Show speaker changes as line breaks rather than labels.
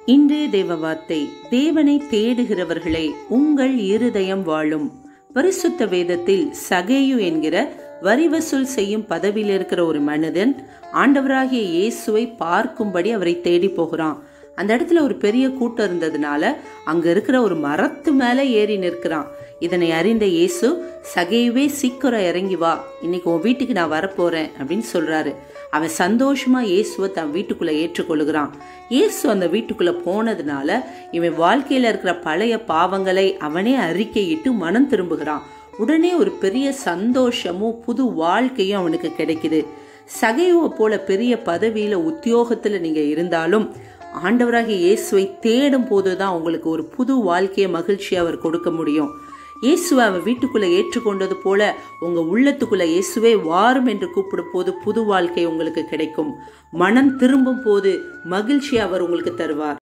இன்றைய தேவ வார்த்தை தேவனை தேடுகிறவர்களே உங்கள் இருதயம் வாழும் பரிசுத்த வேதத்தில் சகேயு என்கிற வரி வசூல் செய்யும் பதவியில் இருக்கிற ஒரு மனிதன் ஆண்டவராகிய இயேசுவை பார்க்கும்படி அவரை தேடி போகிறான் அந்த இடத்துல ஒரு பெரிய கூட்டம் இருந்ததுனால அங்க இருக்கிற ஒரு மரத்து மேல ஏறி நிற்கிறான் இதனை அறிந்த இயேசு சகையவே சீக்கிரம் இறங்கி வா இன்னைக்கு உன் வீட்டுக்கு நான் வரப்போறேன் அப்படின்னு சொல்றாரு அவன் சந்தோஷமா இயேசுவை தன் வீட்டுக்குள்ள ஏற்றுக்கொள்கிறான் இயேசு அந்த வீட்டுக்குள்ள போனதுனால இவன் வாழ்க்கையில இருக்கிற பழைய பாவங்களை அவனே அறிக்கையிட்டு மனம் திரும்புகிறான் உடனே ஒரு பெரிய சந்தோஷமும் புது வாழ்க்கையும் அவனுக்கு கிடைக்குது சகையுவை போல பெரிய பதவியில உத்தியோகத்துல நீங்க இருந்தாலும் ஆண்டவராகிய இயேசுவை தேடும் போதுதான் உங்களுக்கு ஒரு புது வாழ்க்கையை மகிழ்ச்சியை அவர் கொடுக்க முடியும் இயேசுவை அவன் வீட்டுக்குள்ள ஏற்றுக்கொண்டது போல உங்க உள்ளத்துக்குள்ள இயேசுவே வாரும் என்று கூப்பிடும் போது புது வாழ்க்கை உங்களுக்கு கிடைக்கும் மனம் திரும்பும் போது மகிழ்ச்சி அவர் உங்களுக்கு தருவார்